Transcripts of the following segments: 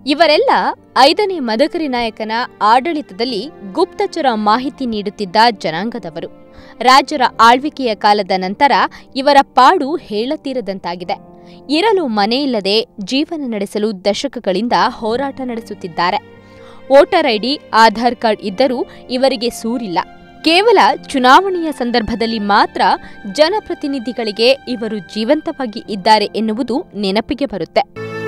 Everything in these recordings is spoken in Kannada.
ಇವರೆಲ್ಲ ಐದನೇ ಮದಕರಿ ನಾಯಕನ ಆಡಳಿತದಲ್ಲಿ ಗುಪ್ತಚರ ಮಾಹಿತಿ ನೀಡುತ್ತಿದ್ದ ಜನಾಂಗದವರು ರಾಜರ ಆಳ್ವಿಕೆಯ ಕಾಲದ ನಂತರ ಇವರ ಪಾಡು ಹೇಳತೀರದಂತಾಗಿದೆ ಇರಲು ಮನೆಯಿಲ್ಲದೆ ಜೀವನ ನಡೆಸಲು ದಶಕಗಳಿಂದ ಹೋರಾಟ ನಡೆಸುತ್ತಿದ್ದಾರೆ ವೋಟರ್ ಐಡಿ ಆಧಾರ್ ಕಾರ್ಡ್ ಇದ್ದರೂ ಇವರಿಗೆ ಸೂರಿಲ್ಲ ಕೇವಲ ಚುನಾವಣೆಯ ಸಂದರ್ಭದಲ್ಲಿ ಮಾತ್ರ ಜನಪ್ರತಿನಿಧಿಗಳಿಗೆ ಇವರು ಜೀವಂತವಾಗಿ ಇದ್ದಾರೆ ಎನ್ನುವುದು ನೆನಪಿಗೆ ಬರುತ್ತೆ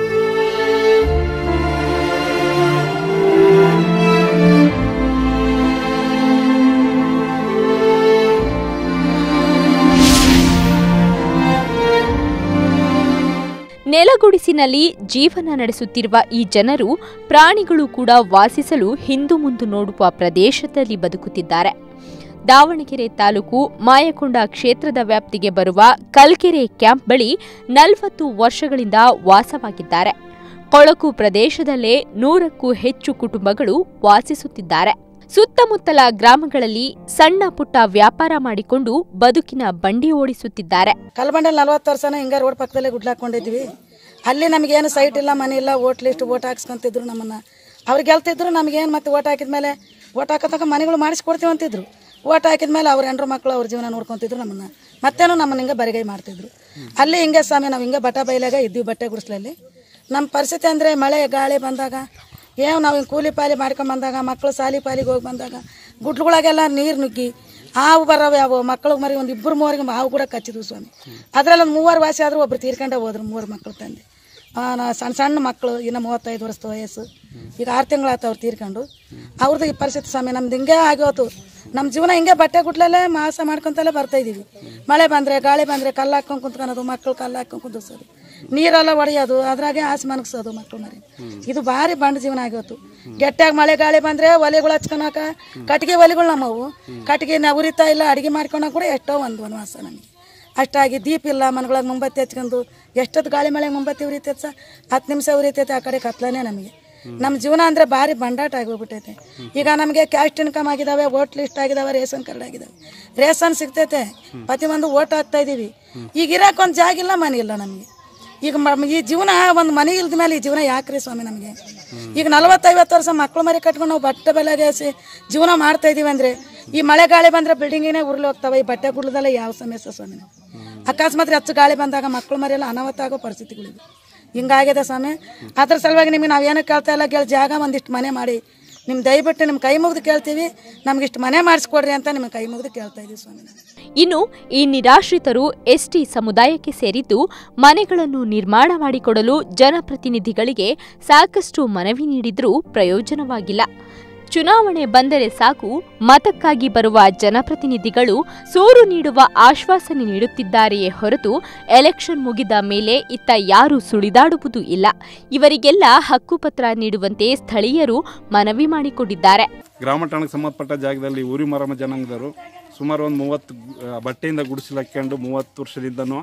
ನೆಲಗುಡಿಸಿನಲ್ಲಿ ಜೀವನ ನಡೆಸುತ್ತಿರುವ ಈ ಜನರು ಪ್ರಾಣಿಗಳು ಕೂಡ ವಾಸಿಸಲು ಹಿಂದು ಮುಂದು ನೋಡುವ ಪ್ರದೇಶದಲ್ಲಿ ಬದುಕುತ್ತಿದ್ದಾರೆ ದಾವಣಗೆರೆ ತಾಲೂಕು ಮಾಯಕೊಂಡ ಕ್ಷೇತ್ರದ ವ್ಯಾಪ್ತಿಗೆ ಬರುವ ಕಲ್ಕೆರೆ ಕ್ಯಾಂಪ್ ಬಳಿ ನಲವತ್ತು ವರ್ಷಗಳಿಂದ ವಾಸವಾಗಿದ್ದಾರೆ ಕೊಳಕು ಪ್ರದೇಶದಲ್ಲೇ ನೂರಕ್ಕೂ ಹೆಚ್ಚು ಕುಟುಂಬಗಳು ವಾಸಿಸುತ್ತಿದ್ದಾರೆ ಸುತ್ತಮುತ್ತಲ ಗ್ರಾಮಗಳಲ್ಲಿ ಸಣ್ಣ ಪುಟ್ಟ ವ್ಯಾಪಾರ ಮಾಡಿಕೊಂಡು ಬದುಕಿನ ಬಂಡಿ ಓಡಿಸುತ್ತಿದ್ದಾರೆ ಕಲ್ಬಂಡಲ್ಲಿ ನಲ್ವತ್ತು ವರ್ಷನ ಹಿಂಗೆ ರೋಡ್ ಪಕ್ಕದಲ್ಲೇ ಗುಡ್ಲಾಕೊಂಡಿದ್ವಿ ಅಲ್ಲಿ ನಮಗೇನು ಸೈಟ್ ಇಲ್ಲ ಮನೆ ಇಲ್ಲ ಓಟ್ ಲಿಸ್ಟ್ ಓಟ್ ಹಾಕ್ಸ್ಕೊಂತಿದ್ರು ನಮ್ಮನ್ನು ಅವ್ರು ಗೆಲ್ತಿದ್ರು ನಮಗೇನು ಮತ್ತೆ ಓಟ್ ಹಾಕಿದ್ಮೇಲೆ ಓಟ್ ಹಾಕೋತಕ್ಕ ಮನೆಗಳು ಮಾಡಿಸ್ಕೊಡ್ತೀವಿ ಅಂತಿದ್ರು ಓಟ್ ಹಾಕಿದ್ಮೇಲೆ ಅವ್ರ ಹೆಂಡ್ರು ಮಕ್ಕಳು ಅವ್ರ ಜೀವನ ನೋಡ್ಕೊಂತಿದ್ರು ನಮ್ಮನ್ನು ಮತ್ತೇನೋ ನಮ್ಮನ್ನ ಹಿಂಗೆ ಬರಿಗೈ ಮಾಡ್ತಿದ್ರು ಅಲ್ಲಿ ಹಿಂಗೆ ಸ್ವಾಮಿ ನಾವು ಹಿಂಗೆ ಬಟ್ಟ ಬೈಲಾಗ ಇದ್ವಿ ಬಟ್ಟೆ ಗುಡಿಸ್ಲಲ್ಲಿ ನಮ್ಮ ಪರಿಸ್ಥಿತಿ ಅಂದರೆ ಮಳೆ ಗಾಳಿ ಬಂದಾಗ ಏನು ನಾವು ಹಿಂಗೆ ಕೂಲಿ ಪಾಲಿ ಮಾಡ್ಕೊಂಡ್ ಬಂದಾಗ ಮಕ್ಕಳು ಸಾಲಿ ಪಾಲಿಗೆ ಹೋಗಿ ಬಂದಾಗ ಗುಡ್ಲುಗಳಿಗೆಲ್ಲ ನೀರು ನುಗ್ಗಿ ಹಾವು ಬರೋವು ಯಾವ ಮಕ್ಕಳು ಮರಿ ಒಂದು ಇಬ್ಬರು ಮೂವರಿಗೆ ಹಾವು ಕೂಡ ಕಚ್ಚಿದ್ವು ಸ್ವಾಮಿ ಅದ್ರಲ್ಲಿ ಒಂದು ಮೂವರು ವಾಸಿ ಆದರೂ ಒಬ್ರು ತೀರ್ಕೊಂಡೇ ಹೋದ್ರು ಮೂವರು ಮಕ್ಕಳು ತಂದೆ ಆ, ನಾ ಸಣ್ಣ ಸಣ್ಣ ಮಕ್ಕಳು ಇನ್ನು ಮೂವತ್ತೈದು ವರ್ಷದ ವಯಸ್ಸು ಈಗ ಆರು ತಿಂಗಳಾಯ್ತು ಅವ್ರು ತೀರ್ಕೊಂಡು ಅವ್ರದ್ದು ಈ ಪರಿಸ್ಥಿತಿ ಸ್ವಾಮಿ ನಮ್ದು ಹಿಂಗೆ ಆಗೋತು ನಮ್ಮ ಜೀವನ ಹಿಂಗೆ ಬಟ್ಟೆ ಗುಡ್ಲಲ್ಲೇ ಮಾಸ ಮಾಡ್ಕೊಂತಲೇ ಬರ್ತಾ ಇದೀವಿ ಮಳೆ ಬಂದರೆ ಗಾಳಿ ಬಂದರೆ ಕಲ್ಲು ಹಾಕ್ಕೊಂಡು ಕುಂತ್ಕೊಳೋದು ಮಕ್ಕಳು ಕಲ್ಲು ಹಾಕ್ಕೊಂಡು ಕುಂದಿಸೋದು ನೀರೆಲ್ಲ ಹೊಡೆಯೋದು ಅದ್ರಾಗೆ ಆಸೆ ಮನಗ್ಸೋದು ಮಕ್ಕಳು ಮರಿ ಇದು ಭಾರಿ ಬಂಡ ಜೀವನ ಆಗೋತು ಗೆಟ್ಟಾಗ ಮಳೆ ಗಾಳಿ ಬಂದರೆ ಒಲೆಗಳು ಹಚ್ಕೊಳಕ ಕಟ್ಟಿಗೆ ಒಲೆಗಳು ನಮ್ಮವು ಕಟ್ಟಿಗೆ ನಾವು ಉರಿತಾ ಇಲ್ಲ ಅಡುಗೆ ಮಾಡ್ಕೊಳಕ್ ಕೂಡ ಎಷ್ಟೋ ಒಂದು ವನವಾಸ ನಮಗೆ ಅಷ್ಟಾಗಿ ದೀಪ ಇಲ್ಲ ಮನೆಗಳಿಗೆ ಮುಂಬತ್ತಿ ಹಚ್ಕೊಂಡು ಎಷ್ಟೊತ್ತು ಗಾಳಿ ಮಳೆ ಮುಂಬತ್ತಿ ಉರಿತೈತೆ ಸಹ ಹತ್ತು ನಿಮಿಷ ಉರಿತೈತೆ ಆ ಕಡೆ ಕತ್ಲನೇ ನಮಗೆ ನಮ್ಮ ಜೀವನ ಅಂದರೆ ಭಾರಿ ಬಂಡಾಟ ಆಗಿ ಹೋಗ್ಬಿಟ್ಟೈತೆ ಈಗ ನಮಗೆ ಕ್ಯಾಸ್ಟ್ ಇನ್ಕಮ್ ಆಗಿದಾವೆ ವೋಟ್ ಲಿಸ್ಟ್ ಆಗಿದಾವೆ ರೇಷನ್ ಕಾರ್ಡ್ ಆಗಿದಾವೆ ರೇಷನ್ ಸಿಗ್ತೈತೆ ಪ್ರತಿಯೊಂದು ಓಟ್ ಹಾಕ್ತಾ ಇದೀವಿ ಈಗ ಇರಕ್ಕೆ ಒಂದು ಜಾಗ ಇಲ್ಲ ಮನೆ ಇಲ್ಲ ನಮಗೆ ಈಗ ಮ- ಈ ಜೀವನ ಒಂದು ಮನೆ ಇಲ್ದ ಮೇಲೆ ಈ ಜೀವನ ಯಾಕ್ರಿ ಸ್ವಾಮಿ ನಮಗೆ ಈಗ ನಲವತ್ತೈವತ್ತು ವರ್ಷ ಮಕ್ಕಳು ಮರಿ ಕಟ್ಕೊಂಡು ನಾವು ಬಟ್ಟೆ ಬೆಲೆಗೆ ಸಿ- ಜೀವನ ಮಾಡ್ತಾ ಇದೀವಿ ಅಂದರೆ ಈ ಮಳೆ ಗಾಳಿ ಬಂದರೆ ಬಿಲ್ಡಿಂಗಿನೇ ಉರುಳಿ ಹೋಗ್ತವೆ ಈ ಬಟ್ಟೆ ಗುಡ್ಲದಲ್ಲ ಯಾವ ಸಮಸ್ಯೆ ಸ್ವಾಮಿ ನಾವು ಅಕಸ್ಮಾತ್ ಹೆಚ್ಚು ಗಾಳಿ ಬಂದಾಗ ಮಕ್ಕಳು ಮರಿಯೆಲ್ಲ ಅನಾಹುತ ಆಗೋ ಪರಿಸ್ಥಿತಿಗಳಿವೆ ಹಿಂಗಾಗಿದೆ ಸ್ವಾಮಿ ಅದ್ರ ಸಲುವಾಗಿ ನಿಮಗೆ ನಾವು ಏನಕ್ಕೆ ಕೇಳ್ತಾ ಇಲ್ಲ ಕೇಳಿ ಜಾಗ ಒಂದಿಷ್ಟು ಮನೆ ಮಾಡಿ ನಿಮ್ಮ ದಯವಿಟ್ಟು ನಿಮ್ಮ ಕೈ ಮುಗಿದು ಕೇಳ್ತೀವಿ ನಮ್ಗೆ ಇಷ್ಟು ಮನೆ ಮಾಡಿಸ್ಕೊಡ್ರಿ ಅಂತ ನಿಮ್ಮ ಕೈ ಮುಗಿದು ಕೇಳ್ತಾ ಇದೀವಿ ಸ್ವಾಮಿ ನಾವು. ಇನ್ನು ಈ ನಿರಾಶ್ರಿತರು ಎಸ್ಟಿ ಸಮುದಾಯಕ್ಕೆ ಸೇರಿದ್ದು ಮನೆಗಳನ್ನು ನಿರ್ಮಾಣ ಮಾಡಿಕೊಡಲು ಜನಪ್ರತಿನಿಧಿಗಳಿಗೆ ಸಾಕಷ್ಟು ಮನವಿ ನೀಡಿದ್ರೂ ಪ್ರಯೋಜನವಾಗಿಲ್ಲ ಚುನಾವಣೆ ಬಂದರೆ ಸಾಕು ಮತಕ್ಕಾಗಿ ಬರುವ ಜನಪ್ರತಿನಿಧಿಗಳು ಸೂರು ನೀಡುವ ಆಶ್ವಾಸನೆ ನೀಡುತ್ತಿದ್ದಾರೆಯೇ ಹೊರತು ಎಲೆಕ್ಷನ್ ಮುಗಿದ ಮೇಲೆ ಇತ್ತ ಯಾರೂ ಸುಳಿದಾಡುವುದೂ ಇಲ್ಲ ಇವರಿಗೆಲ್ಲ ಹಕ್ಕುಪತ್ರ ನೀಡುವಂತೆ ಸ್ಥಳೀಯರು ಮನವಿ ಮಾಡಿಕೊಂಡಿದ್ದಾರೆ ಗ್ರಾಮ ಠಾಣಕ್ಕೆ ಸಂಬಂಧಪಟ್ಟ ಜಾಗದಲ್ಲಿ ಊರಿ ಮರಮ ಜನಾಂಗದವರು ಸುಮಾರು ಒಂದು ಮೂವತ್ತು ಆ, ಬಟ್ಟೆಯಿಂದ ಗುಡಿಸಲು ಹಾಕ್ಕೊಂಡು ಮೂವತ್ತು ವರ್ಷದಿಂದನೂ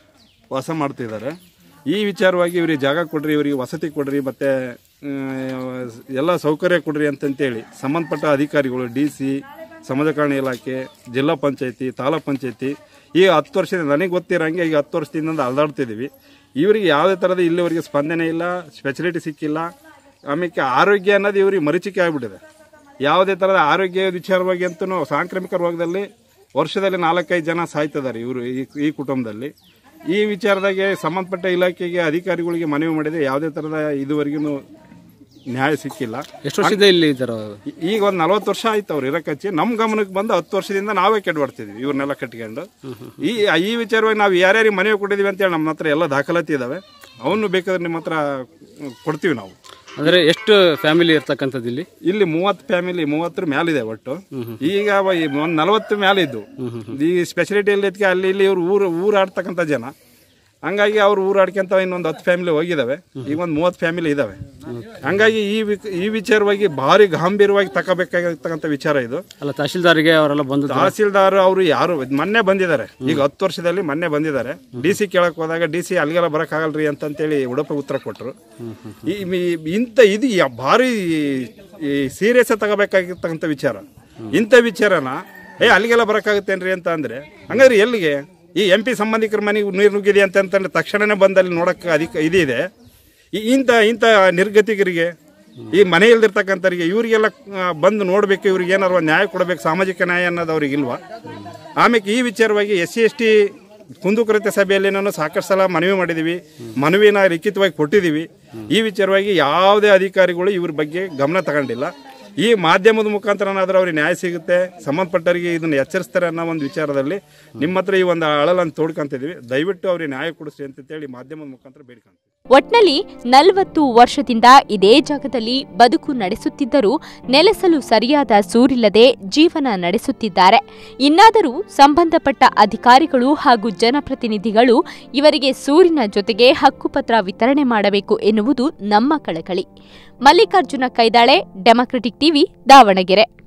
ವಾಸ ಮಾಡ್ತಿದ್ದಾರೆ ಈ ವಿಚಾರವಾಗಿ ಇವರಿಗೆ ಜಾಗ ಕೊಡ್ರಿ ಇವರಿಗೆ ವಸತಿ ಕೊಡ್ರಿ ಮತ್ತು ಎಲ್ಲ ಸೌಕರ್ಯ ಕೊಡ್ರಿ ಅಂತಂತೇಳಿ ಸಂಬಂಧಪಟ್ಟ ಅಧಿಕಾರಿಗಳು ಡಿ ಸಿ ಸಮಾಜ ಕಲ್ಯಾಣ ಇಲಾಖೆ ಜಿಲ್ಲಾ ಪಂಚಾಯತಿ ತಾಲೂಕ್ ಪಂಚಾಯತಿ ಈಗ ಹತ್ತು ವರ್ಷದಿಂದ ನನಗೆ ಗೊತ್ತಿರೋಂಗೆ ಈಗ ಹತ್ತು ವರ್ಷದಿಂದ ಅಲ್ದಾಡ್ತಿದ್ದೀವಿ ಇವರಿಗೆ ಯಾವುದೇ ಥರದ ಇಲ್ಲಿವರೆಗೆ ಸ್ಪಂದನೆ ಇಲ್ಲ ಸ್ಪೆಷಲಿಟಿ ಸಿಕ್ಕಿಲ್ಲ ಆಮೇಲೆ ಆರೋಗ್ಯ ಅನ್ನೋದು ಇವ್ರಿಗೆ ಮರೀಚಿಕೆ ಆಗಿಬಿಟ್ಟಿದೆ ಯಾವುದೇ ಥರದ ಆರೋಗ್ಯ ವಿಚಾರವಾಗಿ ಅಂತೂ ಸಾಂಕ್ರಾಮಿಕ ರೋಗದಲ್ಲಿ ವರ್ಷದಲ್ಲಿ ನಾಲ್ಕೈದು ಜನ ಸಾಯ್ತಿದ್ದಾರೆ ಇವರು ಈ ಈ ಕುಟುಂಬದಲ್ಲಿ ಈ ವಿಚಾರದಾಗೆ ಸಂಬಂಧಪಟ್ಟ ಇಲಾಖೆಗೆ ಅಧಿಕಾರಿಗಳಿಗೆ ಮನವಿ ಮಾಡಿದರೆ ಯಾವುದೇ ಥರದ ಇದುವರೆಗೂ ನ್ಯಾಯ ಸಿಕ್ಕಿಲ್ಲ ಎಷ್ಟು ವರ್ಷದಿಂದ ಇಲ್ಲಿ ಇದ್ದಾರ ಈ- ಈಗ ಒಂದು ನಲವತ್ತು ವರ್ಷ ಆಯ್ತು ಅವ್ರು ಇರಕಚ್ಚಿ ನಮ್ಮ ಗಮನಕ್ಕೆ ಬಂದು ಹತ್ತು ವರ್ಷದಿಂದ ನಾವೇ ಕೆಟ್ಟು ಬರ್ತಿದ್ವಿ ಇವ್ರನ್ನೆಲ್ಲ ಕಟ್ಕೊಂಡು ಈ ಈ ವಿಚಾರವಾಗಿ ನಾವು ಯಾರ್ಯಾರಿಗೆ ಮನವಿ ಕೊಟ್ಟಿದ್ದೀವಿ ಅಂತೇಳಿ ನಮ್ಮ ಹತ್ರ ಎಲ್ಲ ದಾಖಲಾತಿ ಇದಾವೆ ಅವನು ಬೇಕಾದ್ರೆ ನಿಮ್ಮ ಹತ್ರ ಕೊಡ್ತೀವಿ ನಾವು ಅಂದ್ರೆ ಎಷ್ಟು ಫ್ಯಾಮಿಲಿ ಇರ್ತಕ್ಕಂಥದ್ದು ಇಲ್ಲಿ ಇಲ್ಲಿ ಮೂವತ್ತು ಫ್ಯಾಮಿಲಿ ಮೂವತ್ತರ ಮ್ಯಾಲಿದೆ ಒಟ್ಟು ಈಗ ಒಂದು ನಲವತ್ತು ಮ್ಯಾಲೆ ಇದ್ದು ಈ ಸ್ಪೆಷಾಲಿಟಿ ಎಲ್ಲಿ ಅಲ್ಲಿ ಇಲ್ಲಿ ಇವ್ರು ಊರು ಊರು ಆಡ್ತಕ್ಕಂಥ ಜನ ಹಂಗಾಗಿ ಅವ್ರು ಊರು ಆಡ್ಕೊಂತ ಇನ್ನೊಂದು ಹತ್ತು ಫ್ಯಾಮಿಲಿ ಹೋಗಿದಾವೆ ಈಗ ಒಂದು ಮೂವತ್ತು ಫ್ಯಾಮಿಲಿ ಇದಾವೆ ಹಂಗಾಗಿ ಈ ವಿಕ್- ಈ ವಿಚಾರವಾಗಿ ಭಾರಿ ಗಂಭೀರವಾಗಿ ತಗೋಬೇಕಾಗಿರ್ತಕ್ಕಂಥ ವಿಚಾರ ಇದು ಅಲ್ಲ ತಹಶೀಲ್ದಾರ್ಗೆ ಅವರೆಲ್ಲ ಬಂದು ತಹಸೀಲ್ದಾರ್ ಅವರು ಯಾರು ಮೊನ್ನೆ ಬಂದಿದ್ದಾರೆ ಈಗ ಹತ್ತು ವರ್ಷದಲ್ಲಿ ಮೊನ್ನೆ ಬಂದಿದ್ದಾರೆ ಡಿ ಸಿ ಕೇಳಕ್ ಹೋದಾಗ ಡಿ ಸಿ ಅಲ್ಲಿಗೆಲ್ಲ ಬರೋಕ್ಕಾಗಲ್ರಿ ಅಂತಂತೇಳಿ ಉಡುಪಿ ಉತ್ತರ ಕೊಟ್ಟರು ಈ ಈ- ಇಂಥ ಇದು ಯಾ- ಭಾರಿ ಈ ಸೀರಿಯಸ್ ತಗೋಬೇಕಾಗಿರ್ತಕ್ಕಂಥ ವಿಚಾರ ಇಂಥ ವಿಚಾರನ ಏ ಅಲ್ಲಿಗೆಲ್ಲ ಬರೋಕ್ಕಾಗುತ್ತೇನ್ರಿ ಅಂತ ಅಂದ್ರೆ ಹಂಗಾದ್ರೆ ಎಲ್ಲಿಗೆ ಈ ಎಂ ಪಿ ಸಂಬಂಧಿಕರ ಮನೆಗೆ ನೀರು ನುಗ್ಗಿದೆ ಅಂತ ಅಂತಂದ್ರೆ ತಕ್ಷಣನೇ ಬಂದು ಅಲ್ಲಿ ನೋಡಕ್ಕೆ ಅಧಿಕ ಇದಿದೆ ಈ- ಇಂಥ ಇಂಥ ನಿರ್ಗತಿಕರಿಗೆ ಈ ಮನೆ ಇಲ್ದಿರ್ತಕ್ಕಂಥವ್ರಿಗೆ ಇವರಿಗೆಲ್ಲ ಆ, ಬಂದು ನೋಡ್ಬೇಕು ಇವ್ರಿಗೆ ಏನಾರು ಒಂದು ನ್ಯಾಯ ಕೊಡಬೇಕು ಸಾಮಾಜಿಕ ನ್ಯಾಯ ಅನ್ನೋದು ಅವ್ರಿಗೆ ಇಲ್ವಾ ಆಮೇಲೆ ಈ ವಿಚಾರವಾಗಿ ಎಸ್ ಸಿ ಎಸ್ ಟಿ ಕುಂದುಕೊರತೆ ಸಭೆಯಲ್ಲಿ ನಾನು ಸಾಕಷ್ಟು ಸಲ ಮನವಿ ಮಾಡಿದ್ದೀವಿ ಮನವಿನ ಲಿಖಿತವಾಗಿ ಕೊಟ್ಟಿದ್ದೀವಿ ಈ ವಿಚಾರವಾಗಿ ಯಾವುದೇ ಅಧಿಕಾರಿಗಳು ಇವ್ರ ಬಗ್ಗೆ ಗಮನ ತಗೊಂಡಿಲ್ಲ ಈ ಮಾಧ್ಯಮದ ಮುಖಾಂತರನಾದ್ರೂ ಅವ್ರಿಗೆ ನ್ಯಾಯ ಸಿಗುತ್ತೆ ಸಂಬಂಧಪಟ್ಟವರಿಗೆ ಇದನ್ನು ಎಚ್ಚರಿಸ್ತಾರೆ ಅನ್ನೋ ಒಂದು ವಿಚಾರದಲ್ಲಿ ನಿಮ್ಮ ಹತ್ರ ಈ ಒಂದು ಅಳಲನ್ನು ತೋಡ್ಕೊಂತಿದ್ವಿ ದಯವಿಟ್ಟು ಅವ್ರಿಗೆ ನ್ಯಾಯ ಕೊಡಿಸಿ ಅಂತೇಳಿ ಮಾಧ್ಯಮದ ಮುಖಾಂತರ ಬೇಡ್ಕೊಂತೀವಿ ಒಟ್ನಲ್ಲಿ ನಲವತ್ತು ವರ್ಷದಿಂದ ಇದೇ ಜಾಗದಲ್ಲಿ ಬದುಕು ನಡೆಸುತ್ತಿದ್ದರೂ ನೆಲೆಸಲು ಸರಿಯಾದ ಸೂರಿಲ್ಲದೆ ಜೀವನ ನಡೆಸುತ್ತಿದ್ದಾರೆ ಇನ್ನಾದರೂ ಸಂಬಂಧಪಟ್ಟ ಅಧಿಕಾರಿಗಳು ಹಾಗೂ ಜನಪ್ರತಿನಿಧಿಗಳು ಇವರಿಗೆ ಸೂರಿನ ಜೊತೆಗೆ ಹಕ್ಕುಪತ್ರ ವಿತರಣೆ ಮಾಡಬೇಕು ಎನ್ನುವುದು ನಮ್ಮ ಕಳಕಳಿ ಮಲ್ಲಿಕಾರ್ಜುನ ಕೈದಾಳೆ ಡೆಮಾಕ್ರೆಟಿಕ್ ಟಿವಿ ದಾವಣಗೆರೆ